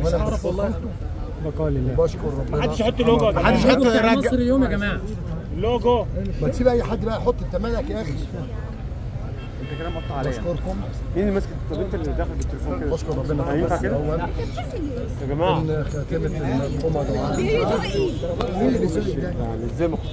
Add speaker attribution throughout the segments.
Speaker 1: مش عارف والله
Speaker 2: بقال الله
Speaker 3: بشكر ربنا
Speaker 1: محدش يحط لوجو يا جماعه
Speaker 3: محدش يحط
Speaker 2: بتاع
Speaker 3: يرجع
Speaker 2: مصر يوم يا جماعه
Speaker 1: اللوجو
Speaker 3: ما تسيب اي حد بقى يحط انت مالك يا اخي
Speaker 4: انت كده مقطع عليا
Speaker 3: بشكركم
Speaker 4: مين اللي ماسك طب انت اللي داخل بالتليفون كده
Speaker 3: بشكر ربنا في
Speaker 4: ينفع
Speaker 3: البث
Speaker 4: كده؟
Speaker 3: الاول
Speaker 4: يا جماعه
Speaker 3: ان خاتمه المرحومه دعاء مين اللي بيسوق ده؟
Speaker 4: يعني ازاي ما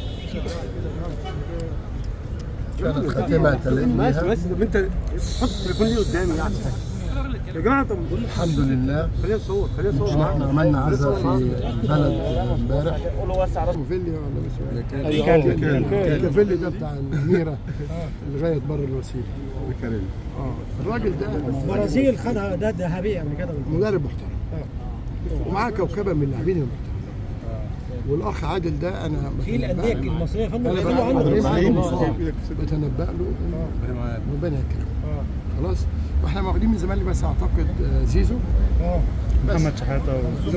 Speaker 3: كانت خاتمه تلقيها
Speaker 4: ماشي ماشي طب انت حط التليفون لي قدامي يعني يا جماعه طب
Speaker 3: الحمد لله
Speaker 4: خلينا نصور خلينا نصور
Speaker 3: إن احنا عملنا عزاء في البلد امبارح
Speaker 1: قولوا وسع راسك
Speaker 3: كافيلي ولا مش
Speaker 4: أيوة.
Speaker 3: كافيلي ده بتاع الاميره لغايه بر الوسيله اه الراجل ده
Speaker 2: برازيل خدها ده ذهبيه قبل كده
Speaker 3: مدرب محترم ومعاه كوكبه من اللاعبين المحترمين والاخ عادل ده انا
Speaker 2: في الانديه المصريه يا فندم
Speaker 3: انا
Speaker 2: بيعملوا عنده
Speaker 3: بتنبأ بتنبأ له إنه ربنا يكرمه خلاص واحنا واخدين من زمان بس اعتقد آه، زيزو
Speaker 2: محمد شحاته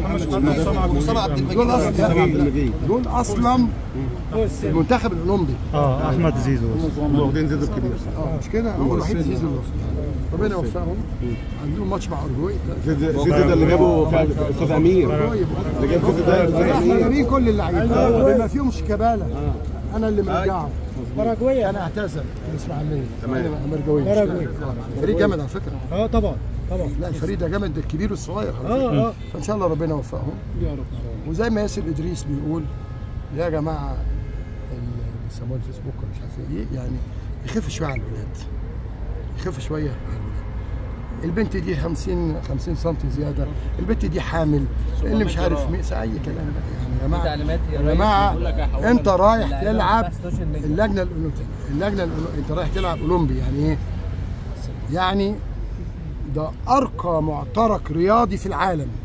Speaker 3: دول اصلا دول اصلا المنتخب الاولمبي
Speaker 2: اه احمد زيزو
Speaker 4: واخدين زيزو الكبير
Speaker 3: اه مش كده هو الوحيد زيزو اللي وصل. ربنا يوفقهم عندهم ماتش مع اورجواي
Speaker 4: زيزو ده اللي جابه في استاذ امير
Speaker 3: أورجواي
Speaker 4: اللي جاب زيزو ده أستاذ
Speaker 3: احنا
Speaker 4: أمير.
Speaker 3: جايبين كل اللعيبه بما فيهم شيكابالا انا اللي مرجعه
Speaker 2: باراجواي
Speaker 3: انا اعتزل في الاسماعيليه
Speaker 4: تمام.
Speaker 3: انا مرجوي
Speaker 2: باراجواي.
Speaker 3: فريق جامد على فكره
Speaker 2: اه طبعا طبعا
Speaker 3: لا الفريق ده جامد الكبير والصغير على
Speaker 2: اه
Speaker 3: فكرة.
Speaker 2: اه
Speaker 3: فان شاء الله ربنا يوفقهم
Speaker 2: يا رب
Speaker 3: وزي ما ياسر ادريس بيقول يا جماعه اللي بيسموه الفيسبوك ولا مش عارف ايه يعني يخف شويه على الولاد يخف شويه على الولاد البنت دي 50 50 سم زياده البنت دي حامل اللي مش عارف ميس اي كلام بقى يعني يا جماعه
Speaker 5: تعليمات يا
Speaker 3: يا
Speaker 5: ريس
Speaker 3: جماعه
Speaker 5: بيقول لك هحولك
Speaker 3: انت رايح
Speaker 5: اللعيبة
Speaker 3: تلعب
Speaker 5: بتاع السوشيال ميديا.
Speaker 3: اللجنه الاولمبيه اللجنه الأولو- انت رايح تلعب اولمبي يعني ايه؟ يعني ده ارقى معترك رياضي في العالم